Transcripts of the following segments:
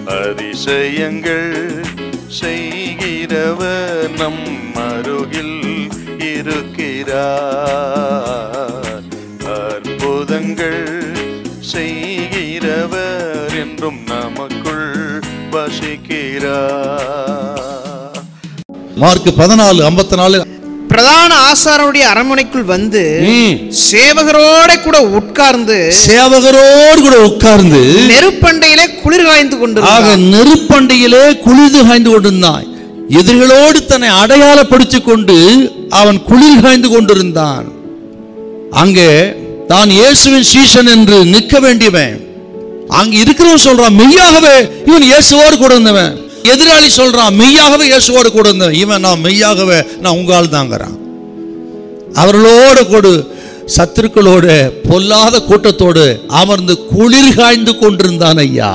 அதிசயங்கள் செய்கிறவர் நம் அருகில் இருக்கிறார் அற்புதங்கள் செய்கிறவர் என்றும் நமக்குள் வசிக்கிறார் மார்க் பதினாலு ஐம்பத்தி நாலு பிரதான ஆசாரனுடைய அரண்மனைக்குள் வந்து சேவகரோட கூட உட்கார்ந்து சேவகரோடு கூட உட்கார்ந்து நெருப்பண்டையிலே குளிர் காய்ந்து ஆக கொண்டிருந்தார் நெருப்பண்டையிலே குளிர்ந்து காய்ந்து கொண்டிருந்தான் எதிரிகளோடு தன்னை அடையாளப்படுத்திக் கொண்டு அவன் குளிர் காய்ந்து கொண்டிருந்தான் அங்கே தான் இயேசுவின் சீசன் என்று நிற்க வேண்டியவன் அங்க இருக்கிறவன் சொல்றான் மெய்யாகவே இவன் இயேசுவோடு கூட இருந்தவன் எதிராளி சொல்றான் மெய்யாகவே இயேசுவோடு கூட இருந்தவன் இவன் நான் மெய்யாகவே நான் உங்கால் தாங்கிறான் அவர்களோடு கூட சத்துருக்களோடு பொல்லாத கூட்டத்தோடு அமர்ந்து குளிர் காய்ந்து கொண்டிருந்தான் ஐயா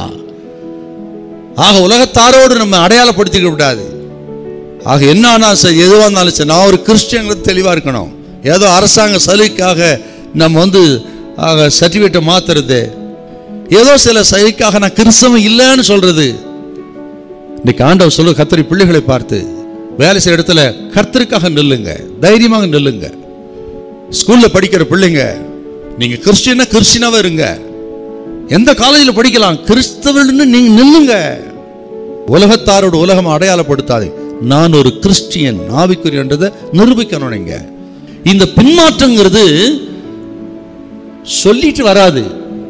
ஆக உலகத்தாரோடு நம்ம அடையாளப்படுத்திக்க விடாது ஆக என்ன ஆனா சரி எதுவாக இருந்தாலும் சரி நான் ஒரு கிறிஸ்டியன்களுக்கு தெளிவாக இருக்கணும் ஏதோ அரசாங்க சலுகைக்காக நம்ம வந்து ஆக சர்டிஃபிகேட்டை மாத்துறது ஏதோ சில சலுகைக்காக நான் கிறிஸ்தவம் இல்லைன்னு சொல்றது இன்னைக்கு ஆண்டவர் சொல்லு கத்தரி பிள்ளைகளை பார்த்து வேலை செய்யற இடத்துல கர்த்தருக்காக நில்லுங்க தைரியமாக நில்லுங்க ஸ்கூல்ல படிக்கிற பிள்ளைங்க நீங்க கிறிஸ்டியனா கிறிஸ்டியனாவே இருங்க எந்த காலேஜில் படிக்கலாம் கிறிஸ்தவன்னு நீங்க நில்லுங்க உலகத்தாரோட உலகம் அடையாளப்படுத்தாது நான் ஒரு கிறிஸ்டியன் ஆவிக்குரியன்றதை நிரூபிக்கணும் நீங்க இந்த பின்மாற்றங்கிறது சொல்லிட்டு வராது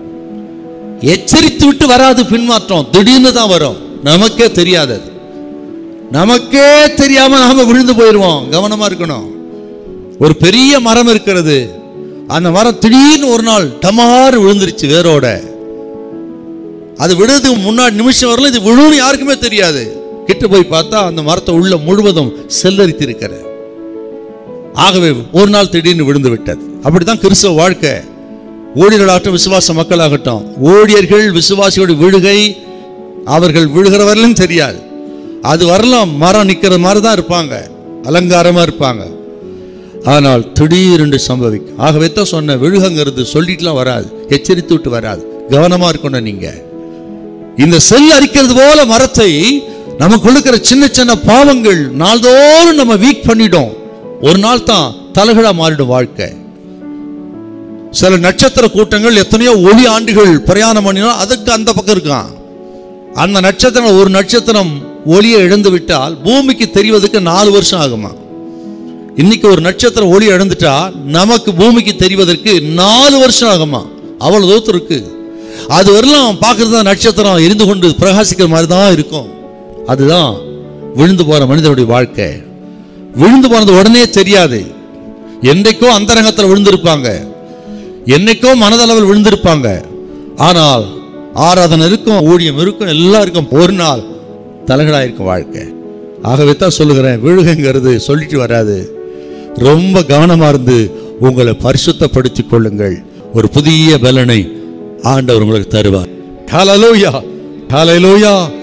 எச்சரித்து விட்டு வராது பின்மாற்றம் திடீர்னு தான் வரும் நமக்கே தெரியாது அது. நமக்கே தெரியாம நாம விழுந்து போயிடுவோம் கவனமா இருக்கணும் ஒரு பெரிய மரம் இருக்கிறது அந்த மரம் திடீர்னு ஒரு நாள் டமாறு விழுந்துருச்சு வேரோட அது விடுறதுக்கு முன்னாடி நிமிஷம் வரல இது விழுன்னு யாருக்குமே தெரியாது கிட்ட போய் பார்த்தா அந்த மரத்தை உள்ள முழுவதும் செல்லரித்து இருக்கிற ஆகவே ஒரு நாள் திடீர்னு விழுந்து விட்டது அப்படிதான் கிறிஸ்தவ வாழ்க்கை ஊழியர்களாகட்டும் விசுவாச மக்களாகட்டும் ஊழியர்கள் விசுவாசியோட விழுகை அவர்கள் விழுகிறவர்களும் தெரியாது அது வரலாம் மரம் நிக்கிற மாதிரி தான் இருப்பாங்க அலங்காரமா இருப்பாங்க ஆனால் திடீரென்று சம்பவிக்கும் ஆகவே தான் சொன்ன விழுகங்கிறது சொல்லிட்டுலாம் வராது எச்சரித்து விட்டு வராது கவனமா இருக்கணும் நீங்க இந்த செல் அரிக்கிறது போல மரத்தை நமக்கு இருக்கிற சின்ன சின்ன பாவங்கள் நாள்தோறும் நம்ம வீக் பண்ணிடும் ஒரு நாள் தான் தலைகளா மாறிடும் வாழ்க்கை சில நட்சத்திர கூட்டங்கள் எத்தனையோ ஒளி ஆண்டுகள் பிரயாணம் பண்ணினா அதுக்கு அந்த பக்கம் இருக்கான் அந்த நட்சத்திரம் ஒரு நட்சத்திரம் ஒளியை இழந்து விட்டால் பூமிக்கு தெரிவதற்கு நாலு வருஷம் ஆகுமா இன்னைக்கு ஒரு நட்சத்திரம் ஒளி இழந்துட்டா நமக்கு பூமிக்கு தெரிவதற்கு நாலு வருஷம் ஆகுமா அவ்வளவு தூரத்து இருக்கு அது வரலாம் பார்க்கறது நட்சத்திரம் எரிந்து கொண்டு பிரகாசிக்கிற மாதிரி தான் இருக்கும் அதுதான் விழுந்து போற மனிதனுடைய வாழ்க்கை விழுந்து போனது உடனே தெரியாது என்றைக்கோ அந்தரங்கத்தில் விழுந்திருப்பாங்க என்னைக்கோ மனதளவில் விழுந்திருப்பாங்க ஆனால் ஆராதனை இருக்கும் ஊழியம் இருக்கும் எல்லாம் இருக்கும் ஒரு நாள் தலைகளாக இருக்கும் வாழ்க்கை ஆகவே தான் சொல்லுகிறேன் விழுகுங்கிறது சொல்லிட்டு வராது ரொம்ப கவனமா இருந்து உங்களை பரிசுத்தப்படுத்திக் கொள்ளுங்கள் ஒரு புதிய பலனை ஆண்டவர் உங்களுக்கு தருவார் ஹalleluya ஹalleluya